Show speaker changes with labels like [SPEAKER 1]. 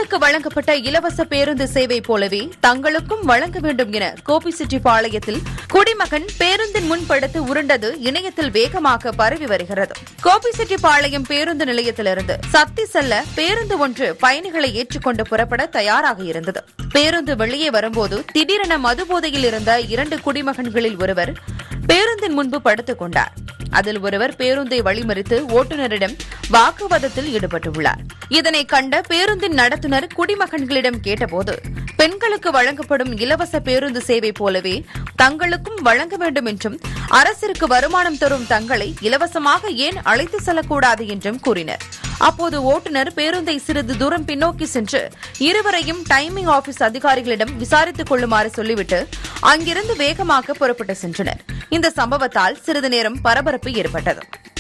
[SPEAKER 1] பெண்களுக்கு வழங்கப்பட்ட இலவச பேருந்து சேவை போலவே தங்களுக்கும் வழங்க வேண்டும் என கோபிச்செட்டிப்பாளையத்தில் குடிமகன் பேருந்தின் முன் படுத்து உருண்டது இணையத்தில் வேகமாக பரவி வருகிறது கோபிச்செட்டிப்பாளையம் பேருந்து நிலையத்திலிருந்து சத்தி செல்ல பேருந்து ஒன்று பயணிகளை ஏற்றுக்கொண்டு புறப்பட தயாராக இருந்தது பேருந்து வெளியே வரும்போது திடீரென மதுபோதையில் இருந்த இரண்டு குடிமகன்களில் ஒருவர் பேருந்தின் முன்பு படுத்துக் கொண்டார் அதில் ஒருவர் பேருந்தை வழிமறித்து ஓட்டுநரிடம் வாக்குவாதத்தில் ஈடுபட்டுள்ளார் இதனை கண்ட பேருந்தின் நடத்துனர் குடிமகன்களிடம் கேட்டபோது பெண்களுக்கு வழங்கப்படும் இலவச பேருந்து சேவை போலவே தங்களுக்கும் வழங்க வேண்டும் என்றும் அரசிற்கு வருமானம் தரும் தங்களை இலவசமாக ஏன் அழைத்து செல்லக்கூடாது என்றும் கூறினர் அப்போது ஓட்டுநர் பேருந்தை சிறிது தூரம் பின்னோக்கி சென்று இருவரையும் டைமிங் ஆபீஸ் அதிகாரிகளிடம் விசாரித்துக் கொள்ளுமாறு சொல்லிவிட்டு அங்கிருந்து வேகமாக புறப்பட்டு சென்றனர் இந்த சம்பவத்தால் சிறிது நேரம் பரபரப்பு ஏற்பட்டது